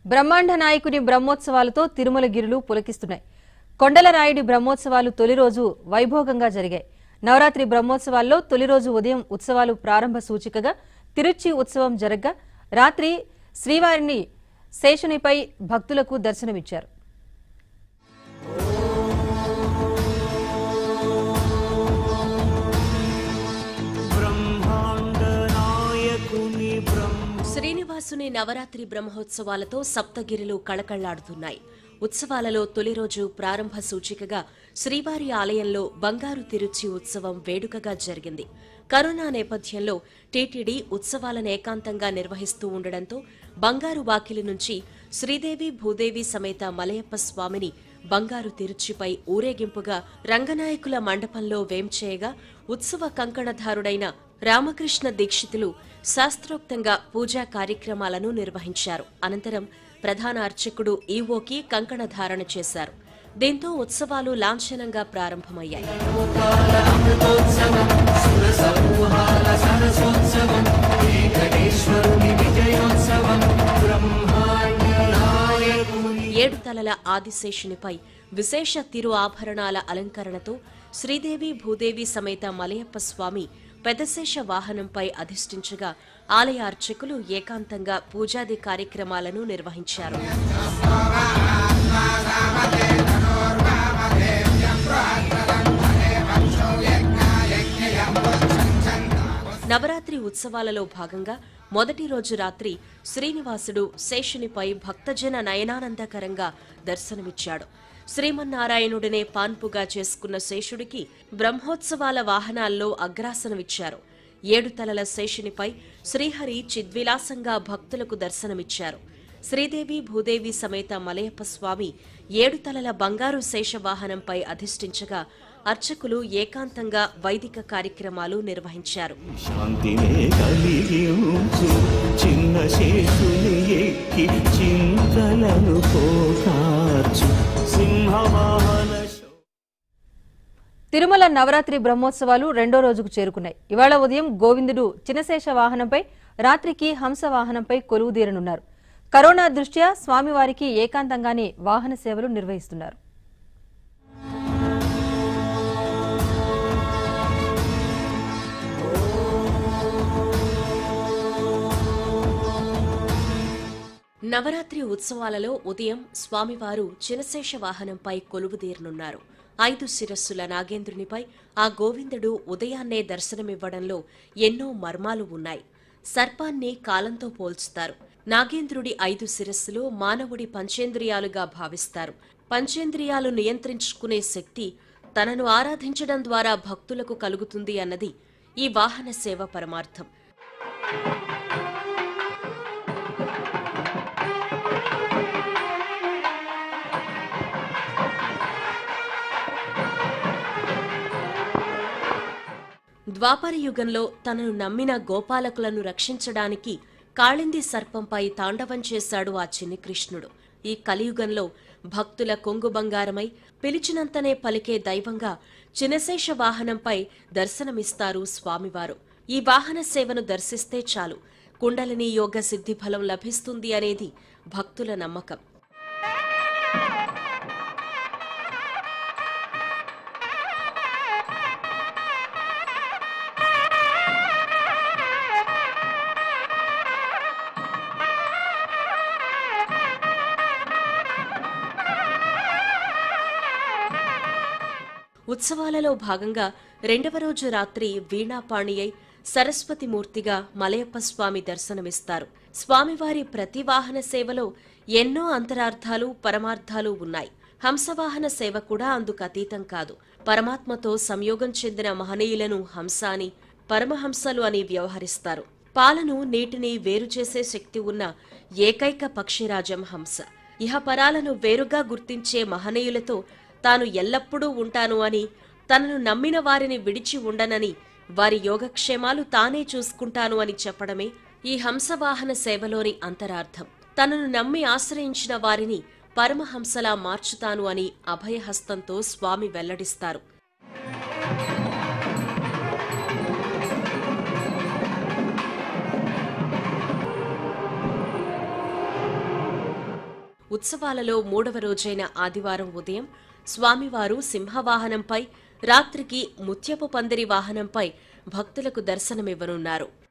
బ్రహ్మాండ నాయకుని బ్రహ్మోత్సవాలతో తిరుమల గిరులు పులకిస్తున్నాయి కొండల రాయుడి బ్రహ్మోత్సవాలు తొలి రోజు వైభోగంగా జరిగాయి నవరాత్రి బ్రహ్మోత్సవాల్లో తొలి రోజు ఉదయం ఉత్సవాలు ప్రారంభ సూచికగా తిరుచి ఉత్సవం జరగ్గా రాత్రి శ్రీవారిని శేషునిపై భక్తులకు దర్శనమిచ్చారు బ్రహ్మాండనాయకుని బ్రహ్మ శ్రీనివాసుని నవరాత్రి బ్రహ్మోత్సవాలతో సప్తగిరులు కళకళ్లాడుతున్నాయి ఉత్సవాలలో తొలి రోజు ప్రారంభ సూచికగా శ్రీవారి ఆలయంలో బంగారు తిరుచి ఉత్సవం వేడుకగా జరిగింది కరోనా నేపథ్యంలో టీటీడీ ఉత్సవాలను ఏకాంతంగా నిర్వహిస్తూ ఉండడంతో బంగారు వాకిలి నుంచి శ్రీదేవి భూదేవి సమేత మలయప్ప స్వామిని బంగారు తిరుచిపై ఊరేగింపుగా రంగనాయకుల మండపంలో వేంచేయగా ఉత్సవ కంకణధారుడైన రామకృష్ణ దీక్షితులు శాస్త్రోక్తంగా పూజా కార్యక్రమాలను నిర్వహించారు అనంతరం ప్రధాన అర్చకుడు ఈవోకి కంకణ ధారణ చేశారు దీంతో ఉత్సవాలు లాంఛనంగా ప్రారంభమయ్యాయి ఏడు తలల ఆదిశేషునిపై విశేష తిరు ఆభరణాల అలంకరణతో శ్రీదేవి భూదేవి సమేత మలయప్ప స్వామి పెదశేష వాహనంపై అధిష్ఠించగా ఆలయ అర్చకులు ఏకాంతంగా పూజాది కార్యక్రమాలను నిర్వహించారు నవరాత్రి ఉత్సవాలలో భాగంగా మొదటి రోజు రాత్రి శ్రీనివాసుడు శేషునిపై భక్తజన నయనానందకరంగా దర్శనమిచ్చాడు శ్రీమన్నారాయణుడినే పాన్పుగా చేసుకున్న శేషుడికి బ్రహ్మోత్సవాల వాహనాల్లో అగ్రాసనమిచ్చారు ఏడు తలల శేషునిపై శ్రీహరి చిద్విలాసంగా భక్తులకు దర్శనమిచ్చారు శ్రీదేవి భూదేవి సమేత మలయప్ప స్వామి ఏడు తలల బంగారు శేషవాహనంపై అధిష్ఠించగా అర్చకులు ఏకాంతంగా వైదిక కార్యక్రమాలు నిర్వహించారు శాంతినే కలిగించు చిన్న శేషుని ఎక్కి చింతలను పోకార్చు సింహవాహన శో- తిరుమల నవరాత్రి బ్రహ్మోత్సవాలు రెండో రోజుకు చేరుకున్నాయి ఇవాళ ఉదయం గోవిందుడు చినశేష వాహనంపై రాత్రికి హంస వాహనంపై కొలువుదీరనున్నారు కరోనా దృష్ట్యా స్వామివారికి ఏకాంతంగానే వాహన సేవలు నిర్వహిస్తున్నారు నవరాత్రి ఉత్సవాలలో ఉదయం స్వామివారు చినశేష వాహనంపై కొలువుదీరనున్నారు ఐదు శిరస్సుల నాగేంద్రునిపై ఆ గోవిందుడు ఉదయాన్నే దర్శనమివ్వడంలో ఎన్నో మర్మాలు ఉన్నాయి సర్పాన్ని కాలంతో పోల్చుతారు నాగేంద్రుడి ఐదు శిరస్సులు మానవుడి పంచేంద్రియాలుగా భావిస్తారు పంచేంద్రియాలు నియంత్రించుకునే శక్తి తనను ఆరాధించడం ద్వారా భక్తులకు కలుగుతుంది అన్నది ఈ వాహన సేవ పరమార్థం ద్వాపర యుగంలో తనను నమ్మిన గోపాలకులను రక్షించడానికి కాళింది సర్పంపై తాండవం చేశాడు ఆ చిన్ని కృష్ణుడు ఈ కలియుగంలో భక్తుల కొంగు బంగారమై పిలిచినంతనే పలికే దైవంగా చినశేష వాహనంపై దర్శనమిస్తారు స్వామివారు ఈ వాహన సేవను దర్శిస్తే చాలు కుండలిని యోగ సిద్ధి ఫలం లభిస్తుంది అనేది భక్తుల నమ్మకం ఉత్సవాలలో భాగంగా రెండవ రోజు రాత్రి వీణాపాణి అయి సరస్వతి మూర్తిగా మలయప్ప స్వామి దర్శనమిస్తారు స్వామివారి ప్రతి వాహన సేవలో ఎన్నో అంతరార్థాలు పరమార్థాలు ఉన్నాయి హంసవాహన సేవ కూడా అందుకు అతీతం కాదు పరమాత్మతో సంయోగం చెందిన మహనీయులను హంస అని పరమహంసలు అని వ్యవహరిస్తారు పాలను నీటిని వేరు చేసే శక్తి ఉన్న ఏకైక పక్షిరాజం హంస ఇహపరాలను వేరుగా గుర్తించే మహనీయులతో తాను ఎల్లప్పుడూ ఉంటాను అని తనను నమ్మిన వారిని విడిచి ఉండనని వారి యోగక్షేమాలు తానే చూసుకుంటాను అని చెప్పడమే ఈ హంసవాహన సేవలోని అంతరార్థం తనను నమ్మి ఆశ్రయించిన వారిని పరమహంసలా మార్చుతాను అని అభయహస్తంతో స్వామి వెల్లడిస్తారు ఉత్సవాలలో మూడవ రోజైన ఆదివారం ఉదయం స్వామివారు సింహవాహనంపై రాత్రికి ముత్యపు పందిరి వాహనంపై భక్తులకు దర్శనమివ్వనున్నారు